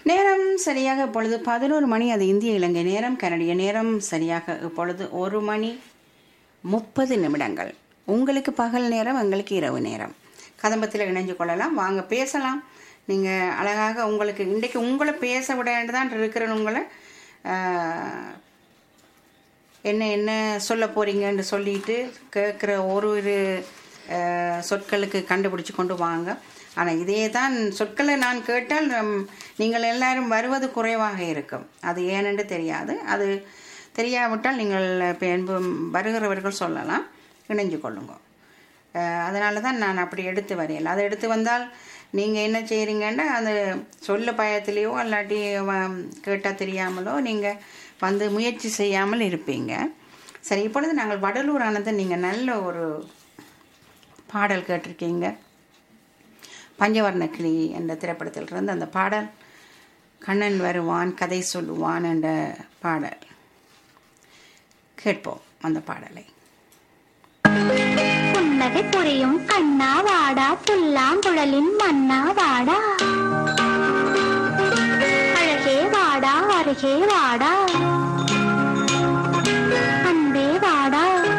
நேரம் சரியாக இப்பொழுது பதினோரு மணி அது இந்திய இலங்கை நேரம் கனடிய நேரம் சரியாக இப்பொழுது ஒரு மணி முப்பது நிமிடங்கள் உங்களுக்கு பகல் நேரம் எங்களுக்கு இரவு நேரம் கதம்பத்தில் இணைஞ்சு கொள்ளலாம் வாங்க பேசலாம் நீங்கள் அழகாக உங்களுக்கு இன்றைக்கு உங்களை பேச விட தான் இருக்கிறேன் உங்களை ஆஹ், என்ன என்ன சொல்ல போறீங்கன்னு சொல்லிட்டு கேட்குற ஒரு ஒரு அஹ், சொற்களுக்கு கண்டுபிடிச்சு கொண்டு வாங்க ஆனால் இதே தான் சொற்களை நான் கேட்டால் நம்- நீங்கள் எல்லாரும் வருவது குறைவாக இருக்கும் அது ஏனென்று தெரியாது அது தெரியாவிட்டால் நீங்கள் இப்போ என்பு வருகிறவர்கள் சொல்லலாம் இணைஞ்சு கொள்ளுங்க அதனால தான் நான் அப்படி எடுத்து வரையல அதை எடுத்து வந்தால் நீங்கள் என்ன செய்கிறீங்கன்னா அது சொல்ல பயத்திலேயோ இல்லாட்டி கேட்டால் தெரியாமலோ நீங்கள் வந்து முயற்சி செய்யாமல் இருப்பீங்க சரி இப்பொழுது நாங்கள் வடலூர் ஆனது நீங்கள் நல்ல ஒரு பாடல் கேட்டிருக்கீங்க பஞ்சவர்ண கிளி என்ற திரைப்படத்தில் இருந்து அந்த பாடல் கண்ணன் வருவான் கதை சொல்லுவான் என்ற பாடல் கேட்போம் அந்த பாடலை புன்னகை புரியும் கண்ணா வாடா புல்லாங்குழலின் மன்னா வாடா அழகே வாடா அருகே வாடா